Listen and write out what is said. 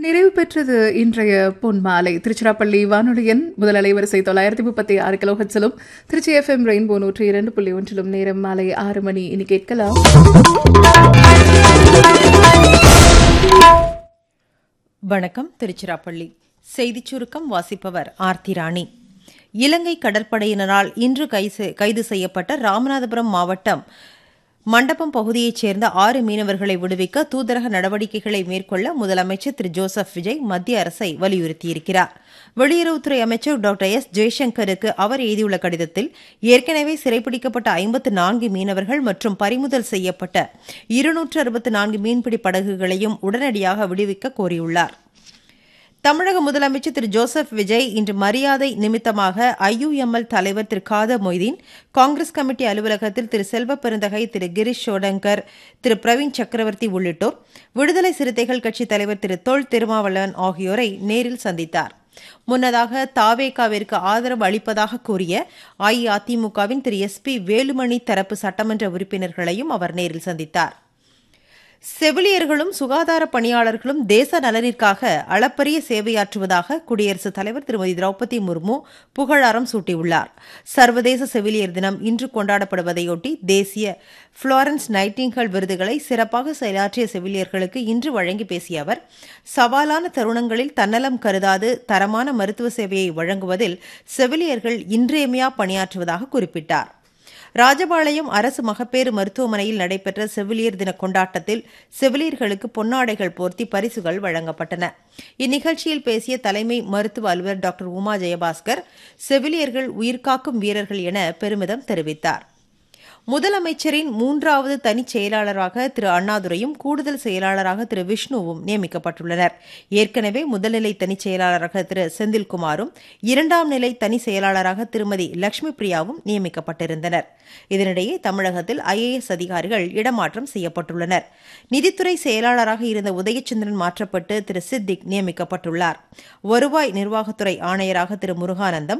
நிறைவு பெற்றது இன்றைய பொன்மாலை திருச்சிராப்பள்ளி வானொலியின் முதல் அலைவரிசை தொள்ளாயிரத்தி முப்பத்தி ஆறு கிலோஹெட்ஸிலும் திருச்சி எஃப்எம் ரெயின்போ நூற்றி இரண்டு புள்ளி ஒன்றிலும் நேரம் மாலை ஆறு மணி இனி கேட்கலாம் வணக்கம் திருச்சிராப்பள்ளி செய்திச் சுருக்கம் வாசிப்பவர் ஆர்த்தி ராணி இலங்கை கடற்படையினரால் இன்று கைது கைது செய்யப்பட்ட ராமநாதபுரம் மாவட்டம் மண்டபம் பகுதியைச் சேர்ந்த ஆறு மீனவர்களை விடுவிக்க தூதரக நடவடிக்கைகளை மேற்கொள்ள முதலமைச்சர் திரு ஜோசப் விஜய் மத்திய அரசை வலியுறுத்தியிருக்கிறார் வெளியுறவுத்துறை அமைச்சர் டாக்டர் எஸ் ஜெய்சங்கருக்கு அவர் எழுதியுள்ள கடிதத்தில் ஏற்கனவே சிறைப்பிடிக்கப்பட்ட ஐம்பத்து நான்கு மீனவர்கள் மற்றும் பறிமுதல் செய்யப்பட்ட இருநூற்று அறுபத்து நான்கு மீன்பிடி படகுகளையும் உடனடியாக விடுவிக்க கோரியுள்ளார் தமிழக முதலமைச்சர் திரு ஜோசப் விஜய் இன்று மரியாதை நிமித்தமாக ஐயுஎம்எல் தலைவர் திரு காதர் மொய்தீன் காங்கிரஸ் கமிட்டி அலுவலகத்தில் திரு செல்வ பெருந்தகை திரு கிரிஷ் ஷோடங்கர் திரு பிரவீன் சக்கரவர்த்தி உள்ளிட்டோர் விடுதலை சிறுத்தைகள் கட்சித் தலைவர் திரு தொல் திருமாவளவன் ஆகியோரை நேரில் சந்தித்தார் முன்னதாக தாவேகாவிற்கு ஆதரவு அளிப்பதாக கூறிய அஇஅதிமுகவின் திரு எஸ் பி வேலுமணி தரப்பு சட்டமன்ற உறுப்பினர்களையும் அவர் நேரில் சந்தித்தார் செவிலியர்களும் சுகாதார பணியாளர்களும் தேச நலனிற்காக அளப்பரிய சேவையாற்றுவதாக குடியரசுத் தலைவர் திருமதி திரௌபதி முர்மு புகழாரம் சூட்டியுள்ளார் சர்வதேச செவிலியர் தினம் இன்று கொண்டாடப்படுவதையொட்டி தேசிய புளோரன்ஸ் நைட்டிங்கல் விருதுகளை சிறப்பாக செயலாற்றிய செவிலியர்களுக்கு இன்று வழங்கி பேசிய அவர் சவாலான தருணங்களில் தன்னலம் கருதாது தரமான மருத்துவ சேவையை வழங்குவதில் செவிலியர்கள் இன்றியமையா பணியாற்றுவதாக குறிப்பிட்டார் ராஜபாளையம் அரசு மகப்பேறு மருத்துவமனையில் நடைபெற்ற செவிலியர் தின கொண்டாட்டத்தில் செவிலியர்களுக்கு பொன்னாடைகள் போர்த்தி பரிசுகள் வழங்கப்பட்டன இந்நிகழ்ச்சியில் பேசிய தலைமை மருத்துவ அலுவலர் டாக்டர் உமா ஜெயபாஸ்கர் செவிலியர்கள் உயிர்காக்கும் வீரர்கள் என பெருமிதம் தெரிவித்தார் முதலமைச்சரின் மூன்றாவது தனிச் செயலாளராக திரு அண்ணாதுரையும் கூடுதல் செயலாளராக திரு விஷ்ணுவும் நியமிக்கப்பட்டுள்ளனர் ஏற்கனவே முதல்நிலை தனிச் செயலாளராக திரு செந்தில்குமாரும் இரண்டாம் நிலை தனி செயலாளராக திருமதி லட்சுமி பிரியாவும் நியமிக்கப்பட்டிருந்தனர் இதனிடையே தமிழகத்தில் ஐஏஎஸ் அதிகாரிகள் இடமாற்றம் செய்யப்பட்டுள்ளனர் நிதித்துறை செயலாளராக இருந்த உதயச்சந்திரன் மாற்றப்பட்டு திரு சித்திக் நியமிக்கப்பட்டுள்ளார் வருவாய் நிர்வாகத்துறை ஆணையராக திரு முருகானந்தம்